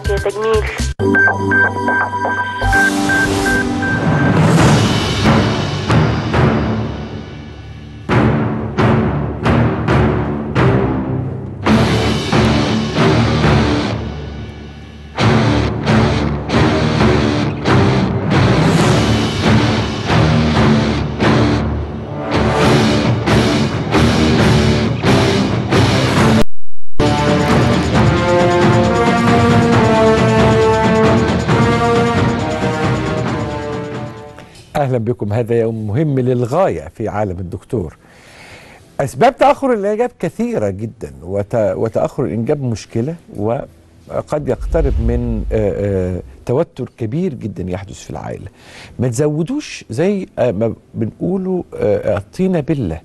معاك يا تجميل اهلا بكم هذا يوم مهم للغايه في عالم الدكتور. اسباب تاخر الانجاب كثيره جدا وت... وتاخر الانجاب مشكله وقد يقترب من آه، آه، توتر كبير جدا يحدث في العائله. ما تزودوش زي آه، ما بنقوله آه، الطينه بله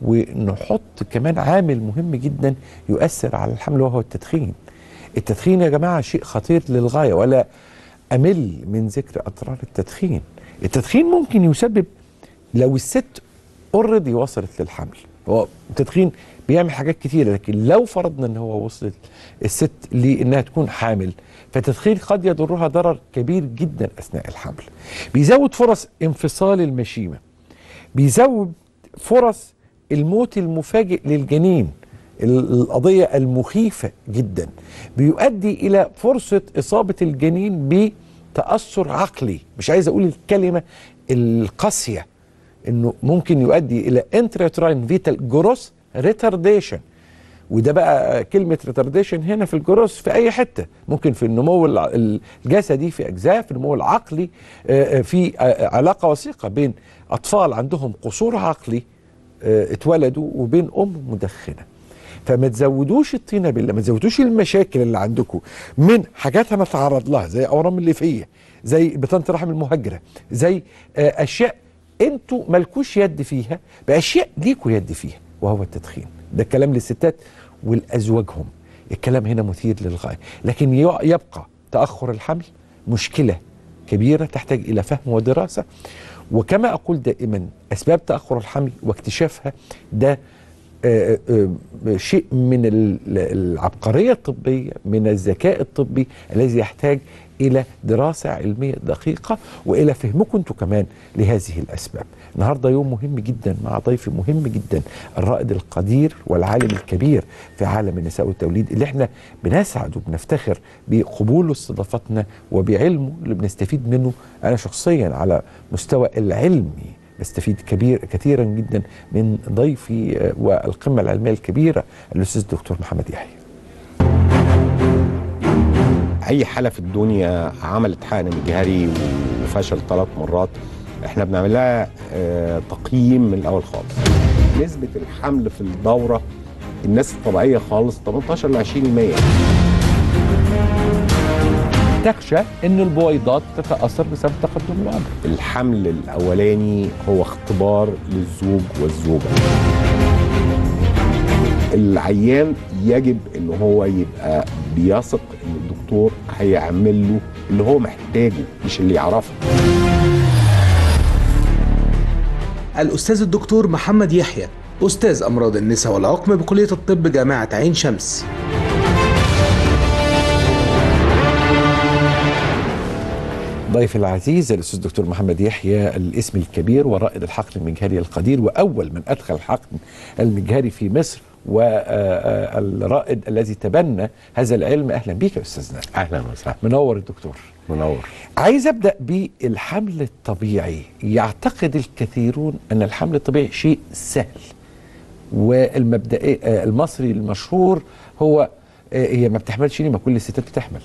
ونحط كمان عامل مهم جدا يؤثر على الحمل وهو التدخين. التدخين يا جماعه شيء خطير للغايه ولا امل من ذكر اضرار التدخين. التدخين ممكن يسبب لو الست اوريدي وصلت للحمل هو التدخين بيعمل حاجات كتيره لكن لو فرضنا ان هو وصلت الست لانها تكون حامل فالتدخين قد يضرها ضرر كبير جدا اثناء الحمل بيزود فرص انفصال المشيمه بيزود فرص الموت المفاجئ للجنين ال- القضية المخيفة جدا بيؤدي إلى فرصة إصابة الجنين بتأثر عقلي مش عايز أقول الكلمة القاسية إنه ممكن يؤدي إلى انتراتراين فيتال جروس ريتارديشن وده بقى كلمة ريتارديشن هنا في الجروس في أي حتة ممكن في النمو الع- الجسدي في أجزاء في النمو العقلي آه، آه، في آه، علاقة وثيقة بين أطفال عندهم قصور عقلي آه، اتولدوا وبين أم مدخنة فما تزودوش الطينة بالله ما تزودوش المشاكل اللي عندكم من حاجات هنتعرض لها زي أورام الليفية زي بطانة الرحم المهجرة زي آه، أشياء انتوا مالكوش يد فيها بأشياء ليكوا يد فيها وهو التدخين ده كلام للستات ولأزواجهم الكلام هنا مثير للغاية لكن ي- يبقى تأخر الحمل مشكلة كبيرة تحتاج إلى فهم ودراسة وكما أقول دائما أسباب تأخر الحمل واكتشافها ده آه، آه، آه، شيء من ال- العبقرية الطبية من الذكاء الطبي الذي يحتاج إلى دراسة علمية دقيقة وإلى فهمكم أنتم كمان لهذه الأسباب النهاردة يوم مهم جدا مع ضيف مهم جدا الرائد القدير والعالم الكبير في عالم النساء والتوليد اللي احنا بنسعد وبنفتخر بقبوله استضافتنا وبعلمه اللي بنستفيد منه أنا شخصيا على مستوى العلمي بستفيد كبير كثيرا جدا من ضيفي آه، والقمه العلميه الكبيره الاستاذ الدكتور محمد يحيى. اي حاله في الدنيا عملت حقن مجهري وفشل ثلاث مرات احنا بنعمل لها آه، تقييم من الاول خالص نسبه الحمل في الدوره الناس الطبيعيه خالص 18 ل 20% تخشى ان البويضات تتاثر بسبب تقدم العمر. الحمل الاولاني هو اختبار للزوج والزوجه العيان يجب ان هو يبقى بيثق ان الدكتور هيعمل له اللي هو محتاجه مش اللي يعرفه الأستاذ الدكتور محمد يحيى أستاذ أمراض النساء والعقم بكلية الطب جامعة عين شمس ضيف العزيز الاستاذ الدكتور محمد يحيى الاسم الكبير ورائد الحقن المجهري القدير واول من ادخل الحقن المجهري في مصر والرائد الذي تبنى هذا العلم اهلا بك يا استاذنا اهلا وسهلا منور الدكتور منور عايز ابدا بالحمل الطبيعي يعتقد الكثيرون ان الحمل الطبيعي شيء سهل والمبدئي آه، المصري المشهور هو آه، هي ما بتحملش ليه ما كل الستات بتحمل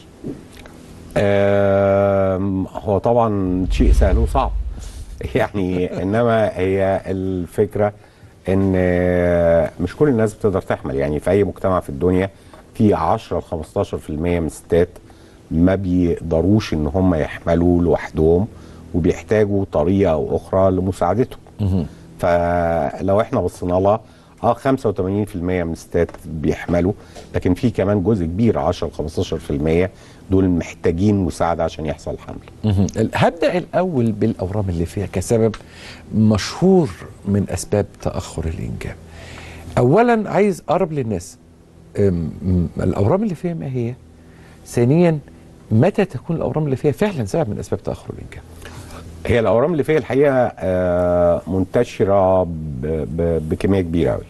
آم، هو طبعا شيء سهل وصعب يعني انما هي الفكره ان آه، مش كل الناس بتقدر تحمل يعني في اي مجتمع في الدنيا في 10 ل 15% من الستات ما بيقدروش ان هم يحملوا لوحدهم وبيحتاجوا طريقه او اخرى لمساعدتهم فلو احنا بصينا لها اه 85% من الستات بيحملوا لكن في كمان جزء كبير 10 ل 15% دول محتاجين مساعده عشان يحصل حمل مهم. هبدا الاول بالاورام الليفيه كسبب مشهور من اسباب تاخر الانجاب اولا عايز اقرب للناس أم- أم، الاورام الليفيه ما هي ثانيا متى تكون الاورام الليفيه فعلا سبب من اسباب تاخر الانجاب هي الاورام الليفيه الحقيقه آه، منتشره ب- ب- بكميه كبيره قوي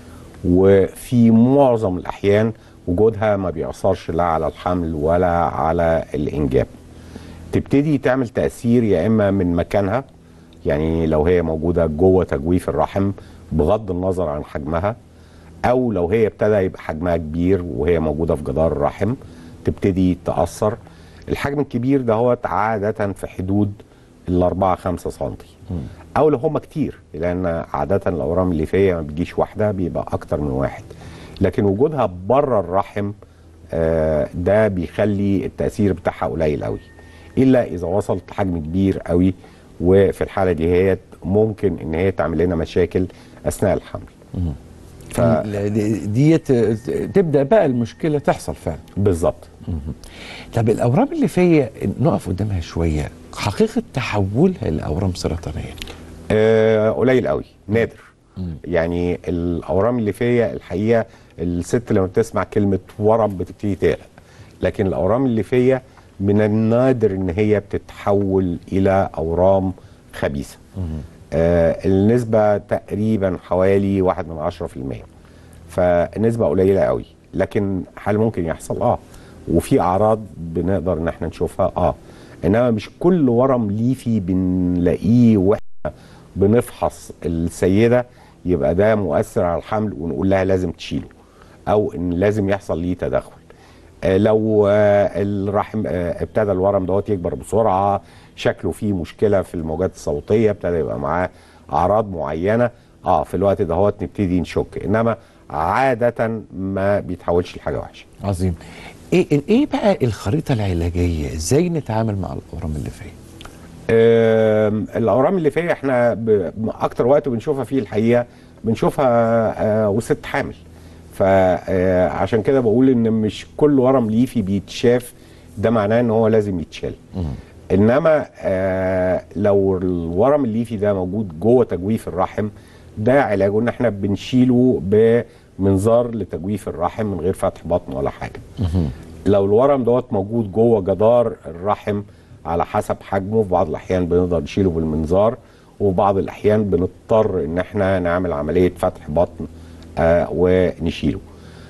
وفي معظم الاحيان وجودها ما بيأثرش لا على الحمل ولا على الانجاب تبتدي تعمل تأثير يا اما من مكانها يعني لو هي موجوده جوه تجويف الرحم بغض النظر عن حجمها او لو هي ابتدى يبقى حجمها كبير وهي موجوده في جدار الرحم تبتدي تاثر الحجم الكبير ده هو عاده في حدود ال 4 5 سم او لو هم كتير لان عاده الاورام الليفيه ما بتجيش واحده بيبقى اكتر من واحد لكن وجودها بره الرحم آه، ده بيخلي التاثير بتاعها قليل قوي الا اذا وصلت لحجم كبير قوي وفي الحاله دي هي ممكن ان هي تعمل لنا مشاكل اثناء الحمل ف... ال- ديت تبدا بقى المشكله تحصل فعلا بالظبط طب الاورام الليفيه نقف قدامها شويه حقيقه تحولها لاورام سرطانيه آه قليل قوي نادر يعني الاورام الليفيه الحقيقه الست لما بتسمع كلمه ورم بتبتدي تقلق لكن الاورام الليفيه من النادر ان هي بتتحول الى اورام خبيثه آه النسبه تقريبا حوالي واحد من عشرة في المية فالنسبه قليله قوي لكن هل ممكن يحصل اه وفي اعراض بنقدر ان احنا نشوفها اه انما مش كل ورم ليفي بنلاقيه واحنا بنفحص السيده يبقى ده مؤثر على الحمل ونقول لها لازم تشيله او ان لازم يحصل ليه تدخل آه، لو آه، الرحم آه، ابتدى الورم دوت يكبر بسرعه شكله فيه مشكله في الموجات الصوتيه ابتدى يبقى معاه اعراض معينه اه في الوقت دهوت نبتدي نشك انما عاده ما بيتحولش لحاجه وحشه عظيم ايه ايه بقى الخريطه العلاجيه ازاي نتعامل مع الاورام الليفيه آم، الاورام الليفيه احنا ب- اكتر وقت بنشوفها فيه الحقيقه بنشوفها آه، وست حامل فعشان كده بقول ان مش كل ورم ليفي بيتشاف ده معناه ان هو لازم يتشال انما آه، لو الورم الليفي ده موجود جوه تجويف الرحم ده علاجه ان احنا بنشيله بمنظار لتجويف الرحم من غير فتح بطن ولا حاجه لو الورم دوت موجود جوه جدار الرحم على حسب حجمه في بعض الاحيان بنقدر نشيله بالمنظار وفي بعض الاحيان بنضطر ان احنا نعمل عمليه فتح بطن آه ونشيله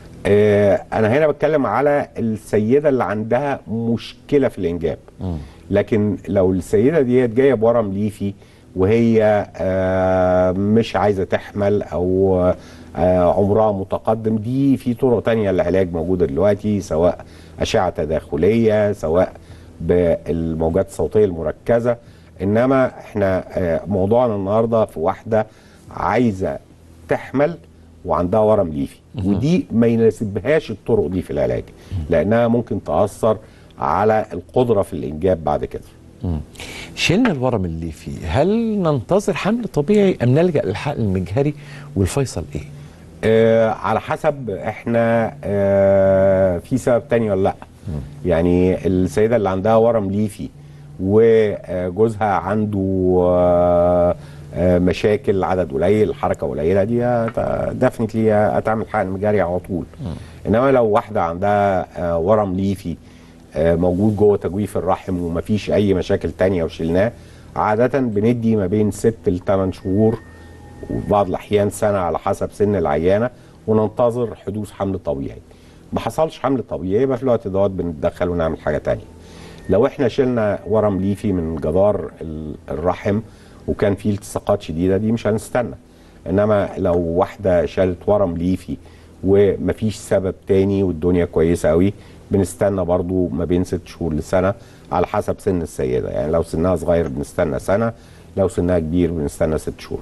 آه انا هنا بتكلم على السيده اللي عندها مشكله في الانجاب لكن لو السيده ديت جايه بورم ليفي وهي آه مش عايزه تحمل او آه عمرها متقدم دي في طرق تانية للعلاج موجوده دلوقتي سواء اشعه تداخليه سواء بالموجات الصوتيه المركزه انما احنا آه موضوعنا النهارده في واحده عايزه تحمل وعندها ورم ليفي ودي ما يناسبهاش الطرق دي في العلاج لانها ممكن تاثر على القدره في الانجاب بعد كده شلنا الورم الليفي هل ننتظر حمل طبيعي ام نلجا للحقن المجهري والفيصل ايه آه على حسب احنا آه في سبب تاني ولا لا يعني السيده اللي عندها ورم ليفي وجوزها عنده آه آه مشاكل عدد قليل حركه قليله دي ديفنتلي هتعمل حقن مجاري على طول انما لو واحده عندها آه ورم ليفي آه موجود جوه تجويف الرحم ومفيش اي مشاكل تانية وشلناه عاده بندي ما بين 6 ل 8 شهور وفي بعض الاحيان سنه على حسب سن العيانه وننتظر حدوث حمل طبيعي ما حصلش حمل طبيعي يبقى في الوقت دوت بنتدخل ونعمل حاجه تانية لو احنا شلنا ورم ليفي من جدار ال- الرحم وكان فيه التصاقات شديده دي مش هنستنى انما لو واحده شالت ورم ليفي ومفيش سبب تاني والدنيا كويسه قوي بنستنى برضو ما بين ست شهور لسنه على حسب سن السيده يعني لو سنها صغير بنستنى سنه لو سنها كبير بنستنى ست شهور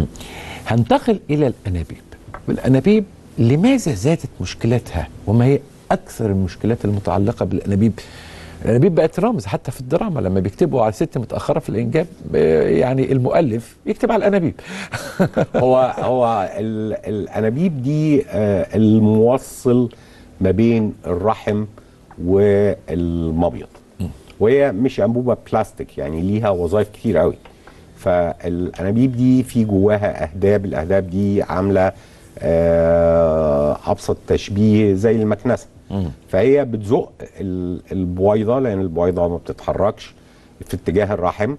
هنتقل الى الانابيب والانابيب لماذا زادت مشكلتها وما هي اكثر المشكلات المتعلقه بالانابيب الانابيب بقت رمز حتى في الدراما لما بيكتبوا على ست متاخره في الانجاب آه، يعني المؤلف يكتب على الانابيب هو هو ال- الانابيب دي آه، الموصل ما بين الرحم والمبيض وهي مش انبوبه بلاستيك يعني ليها وظائف كتير قوي فالانابيب دي في جواها اهداب الاهداب دي عامله آه، ابسط تشبيه زي المكنسه فهي بتزق ال- البويضه لان البويضه ما بتتحركش في اتجاه الرحم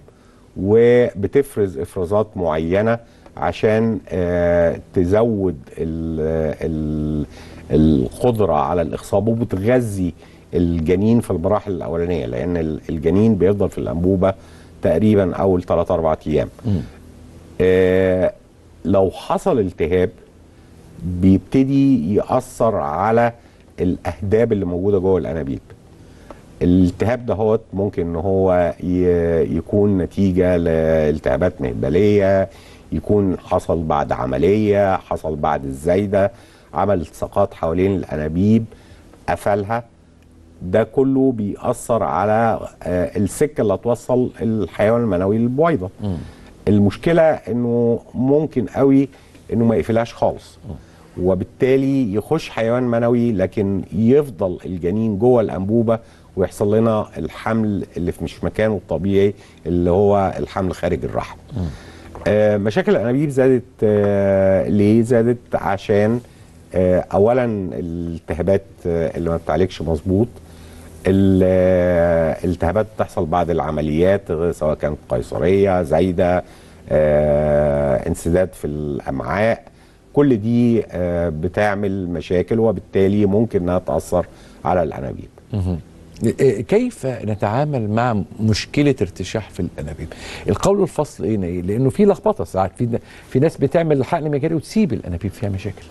وبتفرز افرازات معينه عشان آه، تزود ال- ال- القدره على الاخصاب وبتغذي الجنين في المراحل الاولانيه لان ال- الجنين بيفضل في الانبوبه تقريبا اول 3 4 ايام آه، لو حصل التهاب بيبتدي يأثر على الأهداب اللي موجودة جوه الأنابيب الالتهاب ده هو ممكن ان هو ي- يكون نتيجة لالتهابات مهبلية يكون حصل بعد عملية حصل بعد الزايدة عمل التصاقات حوالين الأنابيب قفلها ده كله بيأثر على آه، السكة اللي هتوصل الحيوان المنوي للبويضة المشكلة انه ممكن قوي انه ما يقفلهاش خالص وبالتالي يخش حيوان منوي لكن يفضل الجنين جوه الانبوبه ويحصل لنا الحمل اللي في مش مكانه الطبيعي اللي هو الحمل خارج الرحم. آه مشاكل الانابيب زادت آه ليه؟ زادت عشان آه اولا الالتهابات آه اللي ما بتعالجش مظبوط ال- آه، الالتهابات بتحصل بعد العمليات آه، سواء كانت قيصريه زايده آه، انسداد في الامعاء كل دي آه، بتعمل مشاكل وبالتالي ممكن انها تاثر على الانابيب إيه، كيف نتعامل مع مشكله ارتشاح في الانابيب؟ القول الفصل هنا ايه؟ لانه في لخبطه ساعات في في ناس بتعمل حقن مجاري وتسيب الانابيب فيها مشاكل.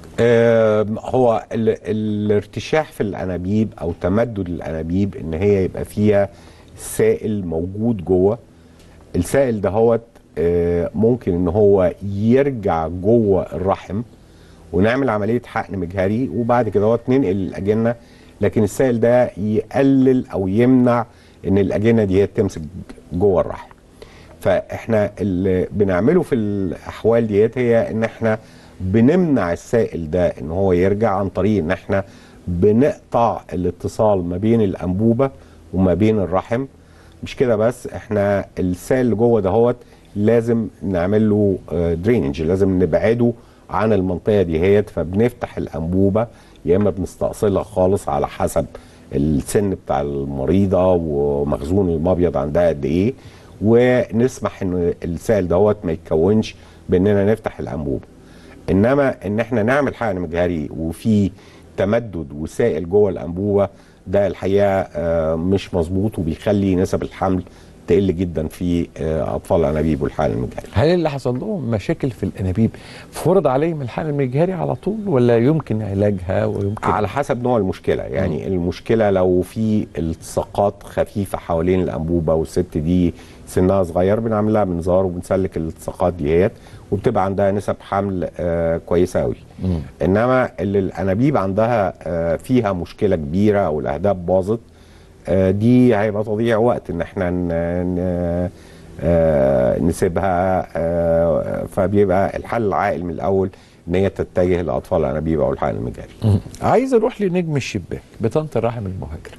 آه، هو ال- الارتشاح في الانابيب او تمدد الانابيب ان هي يبقى فيها سائل موجود جوه السائل دهوت آه، ممكن ان هو يرجع جوه الرحم ونعمل عمليه حقن مجهري وبعد كده هو ننقل الاجنه لكن السائل ده يقلل او يمنع ان الاجنه دي هي تمسك جوه الرحم فاحنا اللي بنعمله في الاحوال ديت هي ان احنا بنمنع السائل ده ان هو يرجع عن طريق ان احنا بنقطع الاتصال ما بين الانبوبه وما بين الرحم مش كده بس احنا السائل اللي جوه دهوت لازم نعمل له درينج لازم نبعده عن المنطقه دي هيت فبنفتح الانبوبه يا اما بنستأصلها خالص على حسب السن بتاع المريضه ومخزون المبيض عندها قد ايه ونسمح ان السائل دهوت ما يتكونش باننا نفتح الانبوبه انما ان احنا نعمل حقن مجهري وفي تمدد وسائل جوه الانبوبه ده الحقيقه آه، مش مظبوط وبيخلي نسب الحمل تقل جدا في آه، اطفال الانابيب والحقن المجهري هل اللي حصل لهم مشاكل في الانابيب فرض عليهم الحقن المجهري على طول ولا يمكن علاجها ويمكن على حسب نوع المشكله يعني المشكله لو في التصاقات خفيفه حوالين الانبوبه والست دي سنها صغير بنعمل لها منظار وبنسلك الالتصاقات ديت وبتبقى عندها نسب حمل آه كويسه قوي انما اللي الانابيب عندها آه فيها مشكله كبيره او الاهداب باظت آه دي هيبقى تضييع وقت ان احنا ن- ن- آه نسيبها آه فبيبقى الحل العاقل من الاول ان هي تتجه لاطفال الانابيب او الحقن المجاري مم. عايز اروح لنجم الشباك بطانه الرحم المهاجر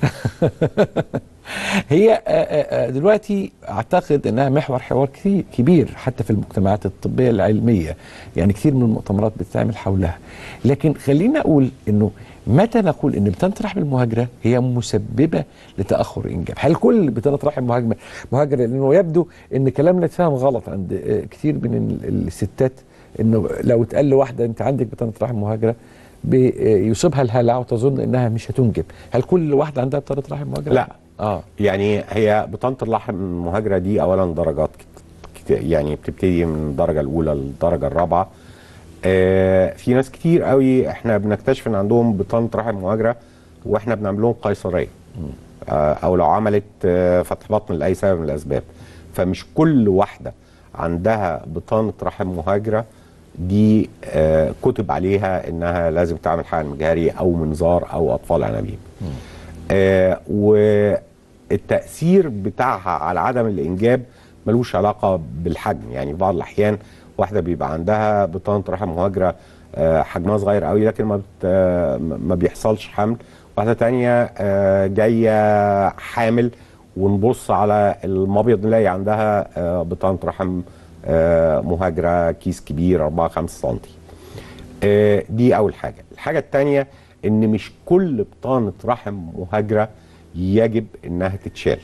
هي آه، آه، آه، دلوقتي اعتقد انها محور حوار كتير كبير حتى في المجتمعات الطبيه العلميه يعني كتير من المؤتمرات بتتعمل حولها لكن خلينا اقول انه متى نقول ان بطانه الرحم المهاجره هي مسببه لتاخر انجاب هل كل بطانه رحم مهاجره مهاجره لانه يبدو ان كلامنا اتفهم غلط عند آه، كتير من ال- الستات انه لو اتقال لواحده انت عندك بطانه رحم مهاجره بيصيبها الهلع وتظن انها مش هتنجب هل كل واحده عندها بطانه رحم مهاجره لا. اه يعني هي بطانه اللحم المهاجره دي اولا درجات كت- كت- يعني بتبتدي من الدرجه الاولى للدرجه الرابعه آه في ناس كتير قوي احنا بنكتشف ان عندهم بطانه رحم مهاجره واحنا بنعمل لهم قيصريه آه او لو عملت آه فتح بطن لاي سبب من الاسباب فمش كل واحده عندها بطانه رحم مهاجره دي آه كتب عليها انها لازم تعمل حقن مجهري او منظار او اطفال انابيب آه والتأثير بتاعها على عدم الإنجاب ملوش علاقة بالحجم يعني في بعض الأحيان واحدة بيبقى عندها بطانة رحم مهاجرة آه حجمها صغير قوي لكن ما, بت آه ما بيحصلش حمل واحدة تانية آه جاية حامل ونبص على المبيض نلاقي عندها آه بطانة رحم آه مهاجرة كيس كبير 4 5 سنتي آه، دي اول حاجه الحاجه الثانيه ان مش كل بطانه رحم مهاجره يجب انها تتشال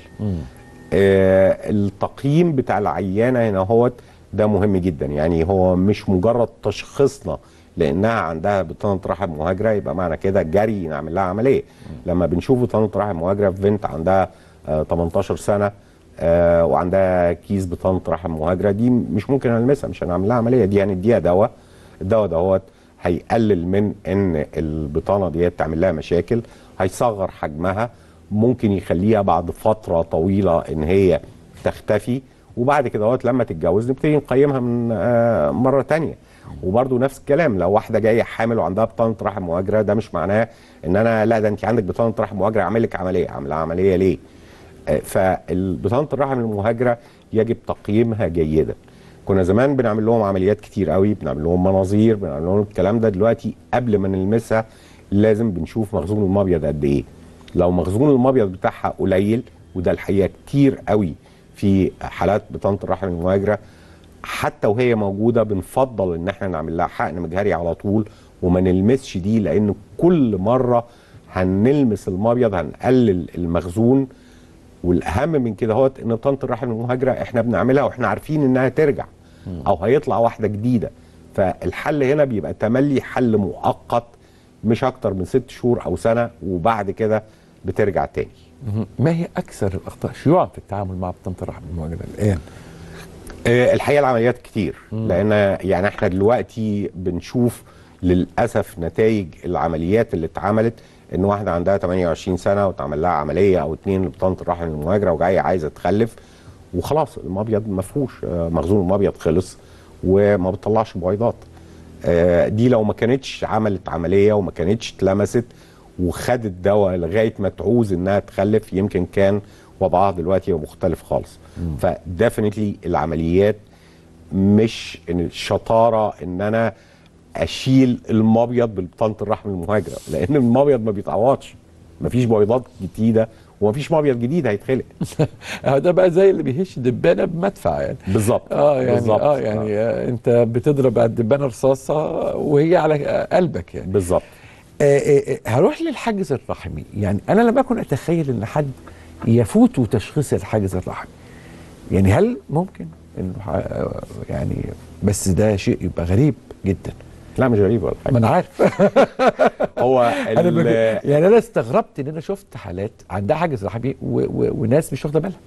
آه التقييم بتاع العيانه هنا هوت ده مهم جدا يعني هو مش مجرد تشخيصنا لانها عندها بطانه رحم مهاجره يبقى معنى كده جري نعمل لها عمليه لما بنشوف بطانه رحم مهاجره في بنت عندها آه 18 سنه آه وعندها كيس بطانه رحم مهاجره دي مش ممكن نلمسها مش هنعمل لها عمليه دي هنديها دواء الدواء دهوت هيقلل من ان البطانه ديت تعمل لها مشاكل هيصغر حجمها ممكن يخليها بعد فتره طويله ان هي تختفي وبعد كده وقت لما تتجوز نبتدي نقيمها من آه مره تانية وبرده نفس الكلام لو واحده جايه حامل وعندها بطانه رحم مهاجره ده مش معناه ان انا لا ده انت عندك بطانه رحم مهاجره اعمل لك عمليه اعمل لها عمليه ليه؟ آه فالبطانه الرحم المهاجره يجب تقييمها جيدا كنا زمان بنعمل لهم عمليات كتير قوي بنعمل لهم مناظير بنعمل لهم الكلام ده دلوقتي قبل ما نلمسها لازم بنشوف مخزون المبيض قد ايه لو مخزون المبيض بتاعها قليل وده الحقيقه كتير قوي في حالات بطانه الرحم المهاجره حتى وهي موجوده بنفضل ان احنا نعمل لها حقن مجهري على طول وما نلمسش دي لان كل مره هنلمس المبيض هنقلل المخزون والاهم من كده هو ان بطانه الرحم المهاجره احنا بنعملها واحنا عارفين انها ترجع او هيطلع واحده جديده فالحل هنا بيبقى تملي حل مؤقت مش اكتر من ست شهور او سنه وبعد كده بترجع تاني ما هي اكثر الاخطاء شيوعا في التعامل مع بطانه الرحم المهاجره الان؟ آه، الحقيقه العمليات كتير لان يعني احنا دلوقتي بنشوف للاسف نتائج العمليات اللي اتعملت ان واحده عندها 28 سنه واتعمل لها عمليه او اتنين لبطانه الرحم المهاجره وجايه عايزه تخلف وخلاص المبيض ما فيهوش آه، مخزون المبيض خلص وما بتطلعش بويضات آه، دي لو ما كانتش عملت عمليه وما كانتش اتلمست وخدت دواء لغايه ما تعوز انها تخلف يمكن كان وضعها دلوقتي يبقى مختلف خالص فديفنتلي العمليات مش إن الشطاره ان انا اشيل المبيض ببطانه الرحم المهاجره لان المبيض ما بيتعوضش مفيش بويضات جديده ومفيش مبيض جديد هيتخلق آه، ده بقى زي اللي بيهش دبانه بمدفع يعني بالظبط اه يعني بالظبط. اه يعني آه انت بتضرب على الدبانه رصاصه وهي على آه، قلبك يعني بالظبط آه آه آه، هروح للحاجز الرحمي يعني انا لم اكن اتخيل ان حد يفوت تشخيص الحاجز الرحمي يعني هل ممكن انه ح- آه، يعني بس ده شيء يبقى غريب جدا لا مش غريب ولا ما حاجه انا عارف هو انا ال- بك... يعني انا استغربت ان انا شفت حالات عندها حاجز رحمي و... و... وناس مش واخده بالها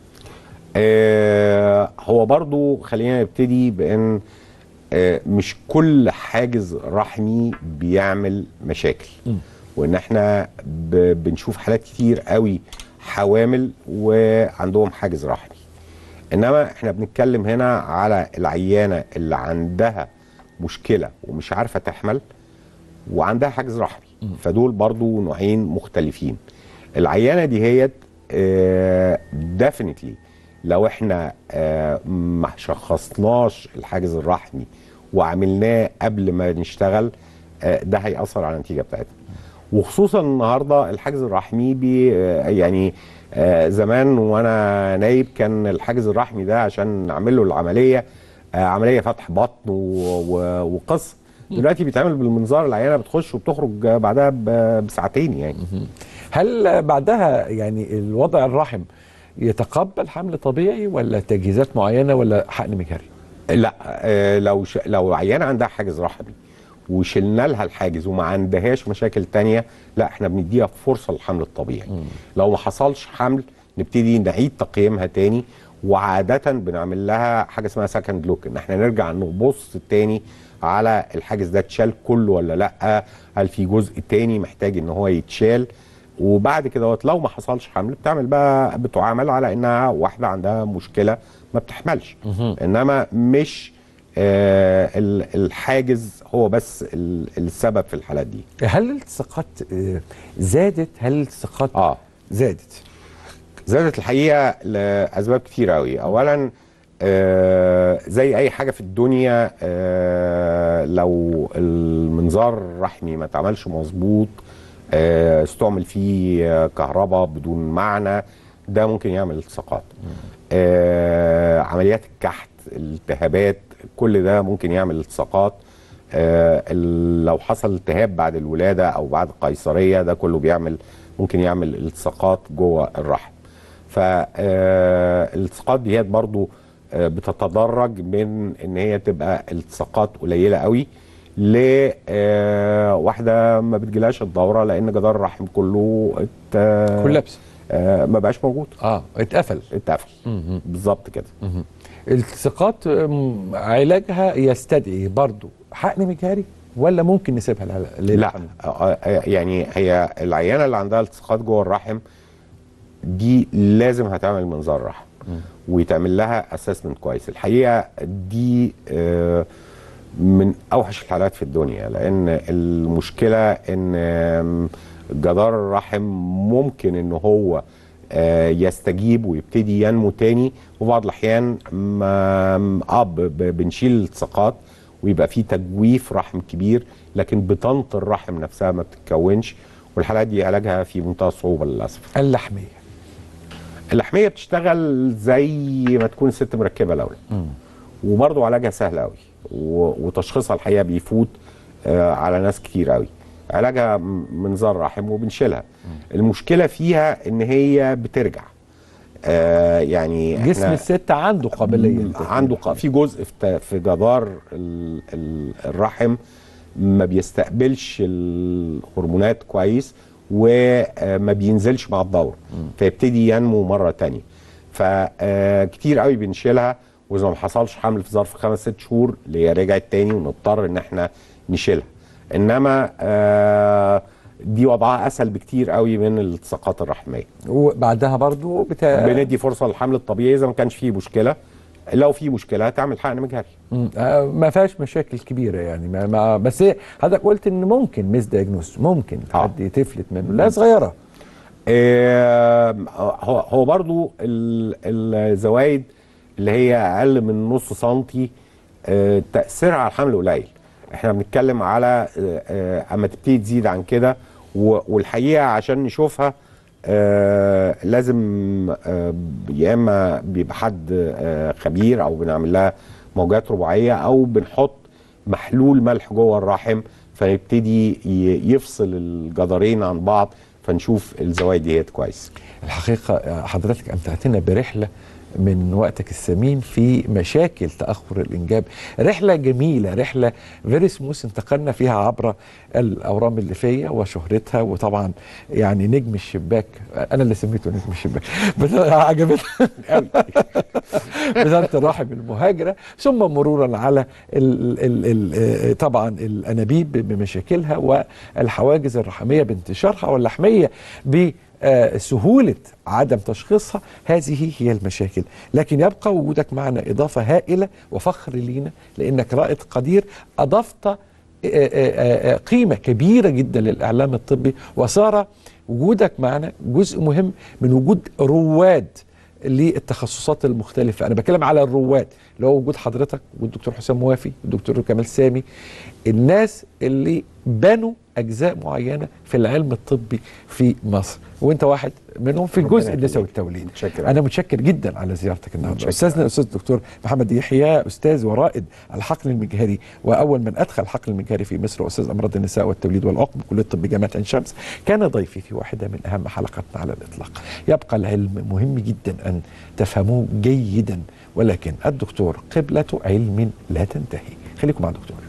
آه هو برضو خلينا نبتدي بان آه مش كل حاجز رحمي بيعمل مشاكل وان احنا ب بنشوف حالات كتير قوي حوامل وعندهم حاجز رحمي انما احنا بنتكلم هنا على العيانه اللي عندها مشكله ومش عارفه تحمل وعندها حاجز رحمي فدول برضو نوعين مختلفين العيانه دي هي ديفينتلي لو احنا آه، ما شخصناش الحاجز الرحمي وعملناه قبل ما نشتغل آه، ده هيأثر على النتيجه بتاعتنا وخصوصا النهارده الحاجز الرحمي بي آه، يعني آه، زمان وانا نايب كان الحاجز الرحمي ده عشان نعمل له العمليه آه، عمليه فتح بطن و- و- وقصه دلوقتي بيتعمل بالمنظار العيانه بتخش وبتخرج بعدها ب- بساعتين يعني هل بعدها يعني الوضع الرحم يتقبل حمل طبيعي ولا تجهيزات معينه ولا حقن مجهري؟ لا آه، لو ش... لو عيانه عندها حاجز رحمي وشلنا لها الحاجز وما عندهاش مشاكل تانية لا احنا بنديها فرصه للحمل الطبيعي لو ما حصلش حمل نبتدي نعيد تقييمها تاني وعاده بنعمل لها حاجه اسمها سكند لوك ان احنا نرجع نبص تاني على الحاجز ده اتشال كله ولا لا هل في جزء تاني محتاج ان هو يتشال وبعد كده وقت لو ما حصلش حمل بتعمل بقى بتعامل على انها واحده عندها مشكله ما بتحملش انما مش آه ال- الحاجز هو بس ال- السبب في الحالات دي هل الالتصاقات آه، زادت؟ هل الالتصاقات اه زادت؟ زادت الحقيقه لاسباب كتير قوي اولا آه زي اي حاجه في الدنيا آه لو المنظار الرحمي ما اتعملش مظبوط آه استعمل فيه آه، كهرباء بدون معنى ده ممكن يعمل التصاقات آه عمليات الكحت الالتهابات كل ده ممكن يعمل التصاقات آه، ال- لو حصل التهاب بعد الولاده او بعد قيصريه ده كله بيعمل ممكن يعمل التصاقات جوه الرحم فالالتصاقات ديت برضو آه، بتتدرج من ان هي تبقى التصاقات قليله قوي لواحده ما بتجيلهاش الدوره لان جدار الرحم كله ات- كولابس آه، ما بقاش موجود اه اتقفل اتقفل بالظبط كده التصاقات أم، علاجها يستدعي برضو حقن مجهري ولا ممكن نسيبها لل- لا للحمل؟ آه، آه، يعني هي العيانه اللي عندها التصاقات جوه الرحم دي لازم هتعمل منظار رحم ويتعمل لها اسسمنت كويس الحقيقه دي آه، من اوحش الحالات في الدنيا لان المشكله ان آم، جدار الرحم ممكن ان هو آه، يستجيب ويبتدي ينمو تاني وفي بعض الاحيان ما اه ب- ب- بنشيل الالتصاقات ويبقى في تجويف رحم كبير لكن بطانه الرحم نفسها ما بتتكونش والحالات دي علاجها في منتهى الصعوبه للاسف اللحميه اللحميه بتشتغل زي ما تكون ست مركبه الاول وبرضه علاجها سهل قوي و- وتشخيصها الحقيقه بيفوت آه، على ناس كتير قوي علاجها م- منظار رحم وبنشيلها المشكله فيها ان هي بترجع آه يعني جسم إحنا الست عنده قابليه م- للتكوين عنده ق- اللحمية. في جزء في ت- في جدار ال- ال- الرحم ما بيستقبلش الهرمونات كويس وما بينزلش مع الدورة فيبتدي ينمو مرة تانية فكتير قوي بنشيلها واذا ما حصلش حمل في ظرف خمس ست شهور اللي هي رجعت تاني ونضطر ان احنا نشيلها انما آه، دي وضعها اسهل بكتير قوي من الالتصاقات الرحميه وبعدها برضو بتا... بندي فرصه للحمل الطبيعي اذا ما كانش فيه مشكله لو في مشكله تعمل حقن مجهري مم. آه، ما فيهاش مشاكل كبيره يعني ما ما بس هي- حضرتك قلت ان ممكن ميس دايجنوس ممكن آه. حد تفلت منه لا صغيره آه، هو هو برضو ال- الزوايد اللي هي اقل من نص سنتي آه، تاثيرها على الحمل قليل احنا بنتكلم على آه، آه، اما تبتدي تزيد عن كده و- والحقيقه عشان نشوفها آه، لازم آه، يا اما بيبقى حد آه، خبير او بنعمل لها موجات رباعيه او بنحط محلول ملح جوه الرحم فيبتدي ي- يفصل الجدارين عن بعض فنشوف الزوايد ديت كويس الحقيقه آه، حضرتك امتعتنا برحله من وقتك الثمين في مشاكل تاخر الانجاب رحله جميله رحله فيري سموث انتقلنا فيها عبر الاورام الليفيه وشهرتها وطبعا يعني نجم الشباك انا اللي سميته نجم الشباك بس عجبتني قوي بذات الرحم المهاجره ثم مرورا على ال ال ال طبعا الانابيب بمشاكلها والحواجز الرحميه بانتشارها واللحميه بسهوله عدم تشخيصها هذه هي المشاكل لكن يبقى وجودك معنا اضافه هائله وفخر لينا لانك رائد قدير اضفت آه، آه، آه، قيمه كبيره جدا للاعلام الطبي وصار وجودك معنا جزء مهم من وجود رواد للتخصصات المختلفة أنا بتكلم على الرواد اللي هو وجود حضرتك والدكتور حسام موافي والدكتور كمال سامي الناس اللي بنوا أجزاء معينة في العلم الطبي في مصر وأنت واحد منهم في الجزء ربنا النسوي يخليك. والتوليد متشكر. أنا متشكر جدا على زيارتك النهارده متشكر. أستاذنا الأستاذ الدكتور محمد يحيى أستاذ ورائد الحقل المجهري وأول من أدخل الحقل المجهري في مصر وأستاذ أمراض النساء والتوليد والعقم بكلية الطب جامعة عين شمس كان ضيفي في واحدة من أهم حلقاتنا على الإطلاق يبقى العلم مهم جدا أن تفهموه جيدا ولكن الدكتور قبلة علم لا تنتهي خليكم مع الدكتور